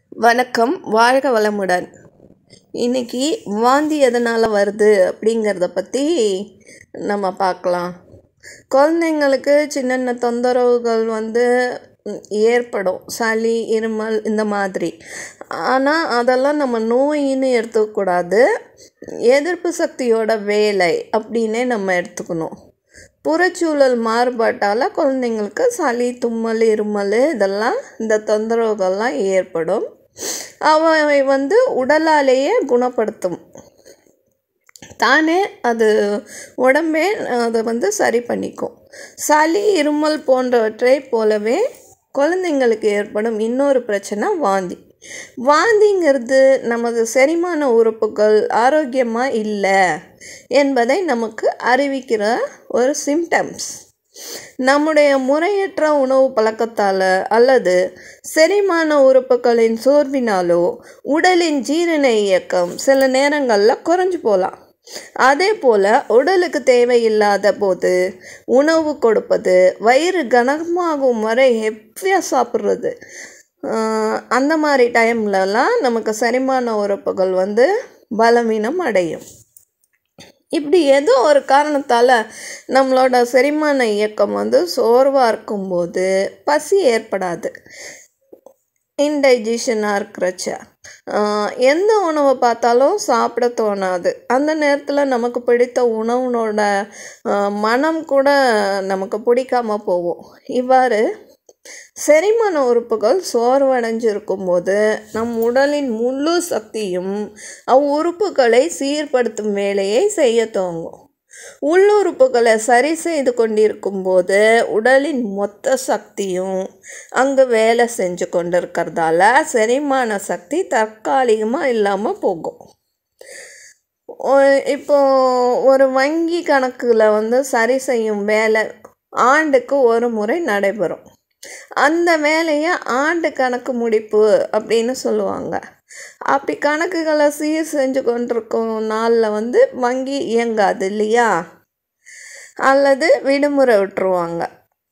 வணக்கம் வாழ்க வளமுடன் இன்னைக்கு வாந்தி எதனால் வருது அப்படிங்கிறத பற்றி நம்ம பார்க்கலாம் குழந்தைங்களுக்கு சின்ன தொந்தரவுகள் வந்து ம், ஏற்படும் சளி இருமல் இந்த மாதிரி ஆனால் அதெல்லாம் நம்ம நோயின்னு எடுத்துக்கக்கூடாது எதிர்ப்பு சக்தியோட வேலை அப்படின்னே நம்ம எடுத்துக்கணும் புறச்சூழல் மாறுபாட்டால் குழந்தைங்களுக்கு சளி தும்மல் இருமல் இதெல்லாம் இந்த தொந்தரவுகள்லாம் ஏற்படும் அவை வந்து உடலாலேயே குணப்படுத்தும் தானே அது உடம்பே அதை வந்து சரி பண்ணிக்கும் சளி இருமல் போன்றவற்றை போலவே குழந்தைங்களுக்கு ஏற்படும் இன்னொரு பிரச்சனை வாந்தி வாந்திங்கிறது நமது செரிமான உறுப்புகள் ஆரோக்கியமாக இல்லை என்பதை நமக்கு அறிவிக்கிற ஒரு சிம்டம்ஸ் நம்முடைய முறையற்ற உணவு பழக்கத்தால் அல்லது செரிமான உறுப்புகளின் சோர்வினாலோ உடலின் ஜீரண இயக்கம் சில நேரங்களில் குறைஞ்சு போகலாம் அதே போல் உடலுக்கு தேவையில்லாத போது உணவு கொடுப்பது வயிறு கனமாகும் வரை ஹெவியாக சாப்பிட்றது ஆஹ் அந்த மாதிரி டைம்லலாம் நமக்கு செரிமான உறுப்புகள் வந்து பலவீனம் அடையும் இப்படி ஏதோ ஒரு காரணத்தால் நம்மளோட செரிமான இயக்கம் வந்து சோர்வாக இருக்கும்போது பசி ஏற்படாது இன்டைஜஷனாக இருக்கிறச்ச ஆஹ் எந்த உணவை பார்த்தாலும் சாப்பிட தோணாது அந்த நேரத்தில் நமக்கு பிடித்த உணவுனோட ஆஹ் மனம் கூட நமக்கு பிடிக்காம போகும் இவ்வாறு செரிமான உறுப்புகள் சோர்வடைஞ்சிருக்கும் போது நம் உடலின் முழு சக்தியும் அவ்வுறுப்புகளை சீர்படுத்தும் வேலையை செய்ய துவங்கும் உள்ளுறுப்புகளை சரி செய்து கொண்டிருக்கும் போது உடலின் மொத்த சக்தியும் அங்கே வேலை செஞ்சு கொண்டிருக்கிறதால செரிமான சக்தி தற்காலிகமாக இல்லாமல் போகும் ஒ- இப்போ ஒரு வங்கி கணக்கில் வந்து சரி செய்யும் வேலை ஆண்டுக்கு ஒரு முறை நடைபெறும் அந்த வேலையை ஆண்டு கணக்கு முடிப்பு அப்படின்னு சொல்லுவாங்க அப்படி கணக்குகளை சீர் செஞ்சு கொண்டிருக்கும் நாளில் வந்து வங்கி இயங்காது இல்லையா அல்லது விடுமுறை விட்டுருவாங்க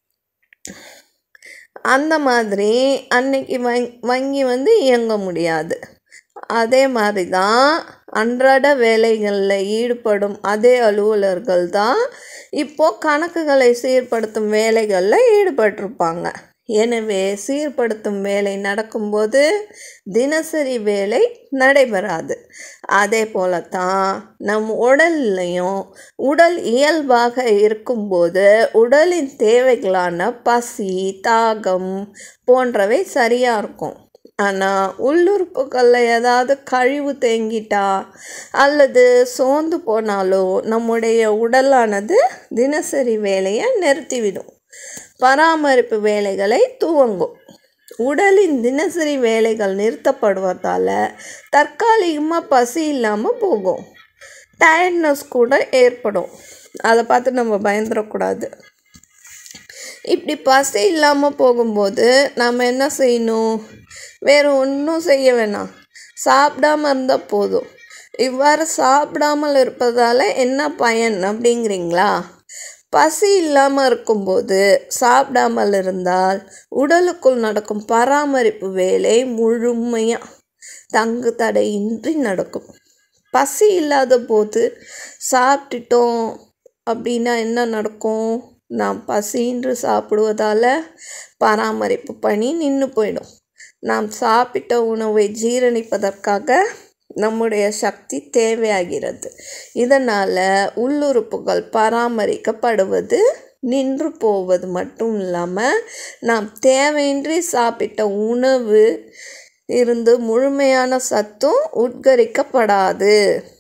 அந்த மாதிரி அன்னைக்கு வங் வங்கி வந்து இயங்க முடியாது அதே மாதிரி தான் அன்றாட வேலைகளில் ஈடுபடும் அதே அலுவலர்கள் தான் இப்போது கணக்குகளை சீர்படுத்தும் வேலைகளில் ஈடுபட்டிருப்பாங்க எனவே சீர்படுத்தும் வேலை நடக்கும்போது தினசரி வேலை நடைபெறாது அதே போல தான் நம் உடல்லையும் உடல் இயல்பாக இருக்கும்போது உடலின் தேவைகளான பசி தாகம் போன்றவை சரியாக இருக்கும் ஆனால் உள்ளுறுப்புகளில் ஏதாவது கழிவு தேங்கிட்டா அல்லது சோர்ந்து போனாலோ நம்முடைய உடலானது தினசரி வேலையை நிறுத்திவிடும் பராமரிப்பு வேலைகளை துவங்கும் உடலின் தினசரி வேலைகள் நிறுத்தப்படுவதால் தற்காலிகமாக பசி இல்லாமல் போகும் டயர்ட்னஸ் கூட ஏற்படும் அதை பார்த்து நம்ம பயந்துடக்கூடாது இப்படி பசி இல்லாமல் போகும்போது நாம் என்ன செய்யணும் வேறு ஒன்றும் செய்ய வேணாம் சாப்பிடாம இருந்தால் போதும் இவ்வாறு சாப்பிடாமல் இருப்பதால் என்ன பயன் அப்படிங்கிறீங்களா பசி இல்லாமல் இருக்கும்போது சாப்பிடாமல் இருந்தால் உடலுக்குள் நடக்கும் பராமரிப்பு வேலை முழுமையாக தங்கு தடையின்றி நடக்கும் பசி இல்லாத போது சாப்பிட்டுட்டோம் அப்படின்னா என்ன நடக்கும் நாம் பசின்று சாப்பிடுவதால் பராமரிப்பு பணி நின்று போயிடும் நாம் சாப்பிட்ட உணவை ஜீரணிப்பதற்காக நம்முடைய சக்தி தேவையாகிறது இதனால் உள்ளுறுப்புகள் பராமரிக்கப்படுவது நின்று போவது மட்டும் இல்லாமல் நாம் தேவையின்றி சாப்பிட்ட உணவு இருந்து முழுமையான சத்தும் உட்கரிக்கப்படாது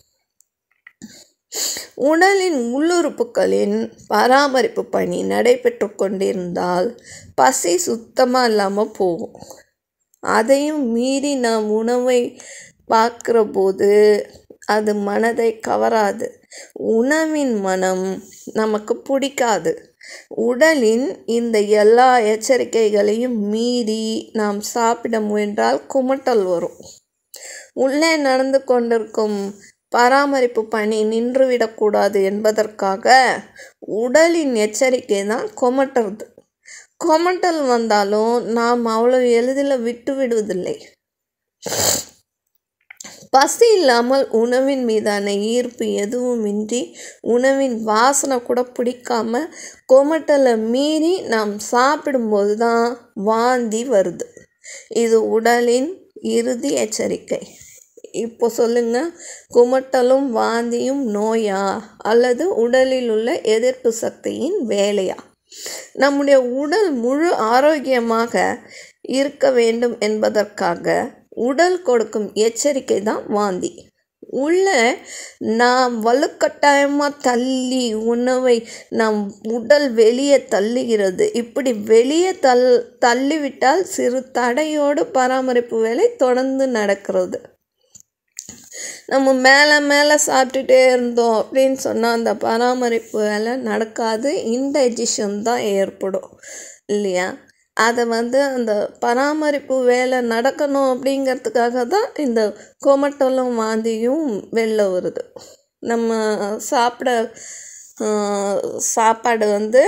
உடலின் உள்ளுறுப்புகளின் பராமரிப்பு பணி நடைபெற்று கொண்டிருந்தால் பசி சுத்தமாக இல்லாமல் போகும் அதையும் மீறி நாம் உணவை பார்க்குற போது அது மனதை கவராது உணவின் மனம் நமக்கு பிடிக்காது உடலின் இந்த எல்லா எச்சரிக்கைகளையும் மீறி நாம் சாப்பிட முயன்றால் குமட்டல் வரும் உள்ளே நடந்து கொண்டிருக்கும் பராமரிப்பு பணி நின்றுவிடக்கூடாது என்பதற்காக உடலின் எச்சரிக்கை தான் கொமட்டுறது கொமட்டல் வந்தாலும் நாம் அவ்வளோ எளிதில் விட்டு விடுவதில்லை பசி இல்லாமல் உணவின் மீதான ஈர்ப்பு எதுவுமின்றி உணவின் வாசனை கூட பிடிக்காம கொமட்டலை மீறி நாம் சாப்பிடும்போது தான் வாந்தி வருது இது உடலின் இறுதி எச்சரிக்கை இப்போ சொல்லுங்க குமட்டலும் வாந்தியும் நோயா அல்லது உடலில் உள்ள எதிர்ப்பு சக்தியின் வேலையா நம்முடைய உடல் முழு ஆரோக்கியமாக இருக்க வேண்டும் என்பதற்காக உடல் கொடுக்கும் எச்சரிக்கை தான் வாந்தி உள்ள நாம் வலுக்கட்டாயமாக தள்ளி உணவை நம் உடல் வெளியே தள்ளுகிறது இப்படி வெளியே தள் தள்ளிவிட்டால் சிறு தடையோடு பராமரிப்பு வேலை தொடர்ந்து நடக்கிறது நம்ம மேலே மேலே சாப்பிட்டுட்டே இருந்தோம் அப்படின்னு சொன்னால் அந்த பராமரிப்பு வேலை நடக்காது இன்டைஜஷன் தான் ஏற்படும் இல்லையா அதை வந்து அந்த பராமரிப்பு வேலை நடக்கணும் அப்படிங்கிறதுக்காக தான் இந்த கொமட்டலும் வாந்தியும் வெளில வருது நம்ம சாப்பிட சாப்பாடு வந்து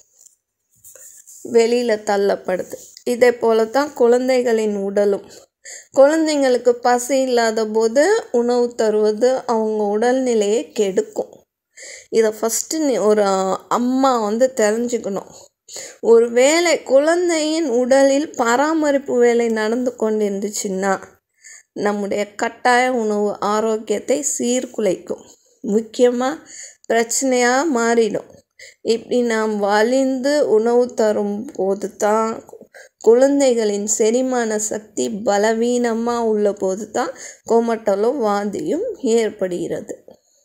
வெளியில் தள்ளப்படுது இதே போல தான் குழந்தைகளின் உடலும் குழந்தைங்களுக்கு பசி இல்லாத போது உணவு தருவது அவங்க உடல்நிலையை கெடுக்கும் இதை ஃபஸ்ட்டு நீ ஒரு அம்மா வந்து தெரிஞ்சுக்கணும் ஒரு வேளை குழந்தையின் உடலில் பராமரிப்பு வேலை நடந்து கொண்டிருந்துச்சுன்னா நம்முடைய கட்டாய உணவு ஆரோக்கியத்தை சீர்குலைக்கும் முக்கியமாக பிரச்சனையாக மாறிடும் இப்படி நாம் வலிந்து உணவு தரும் போது தான் குழந்தைகளின் செரிமான சக்தி பலவீனமாக உள்ள போது தான் கோமட்டலும் வாந்தியும் ஏற்படுகிறது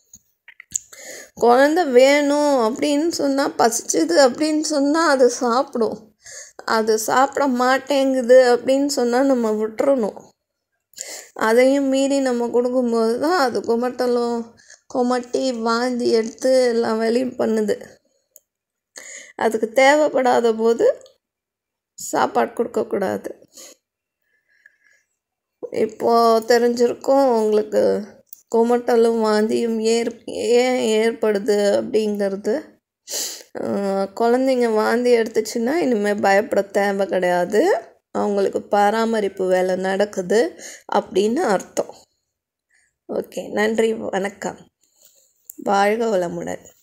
குழந்த வேணும் அப்படின்னு சொன்னால் பசிச்சுது அப்படின்னு சொன்னால் அது சாப்பிடும் அது சாப்பிட மாட்டேங்குது அப்படின்னு சொன்னால் நம்ம விட்டுறணும் அதையும் மீறி நம்ம கொடுக்கும்போது தான் அது குமட்டலும் குமட்டி வாந்தி எடுத்து எல்லாம் வேலையும் பண்ணுது அதுக்கு தேவைப்படாத போது சாப்பாடு கொடுக்கக்கூடாது இப்போது தெரிஞ்சிருக்கும் உங்களுக்கு குமட்டலும் வாந்தியும் ஏற் ஏன் ஏற்படுது அப்படிங்கிறது குழந்தைங்க வாந்தி எடுத்துச்சுன்னா இனிமேல் பயப்பட தேவை கிடையாது அவங்களுக்கு பராமரிப்பு வேலை நடக்குது அப்படின்னு அர்த்தம் ஓகே நன்றி வணக்கம் வாழ்க வளமுடன்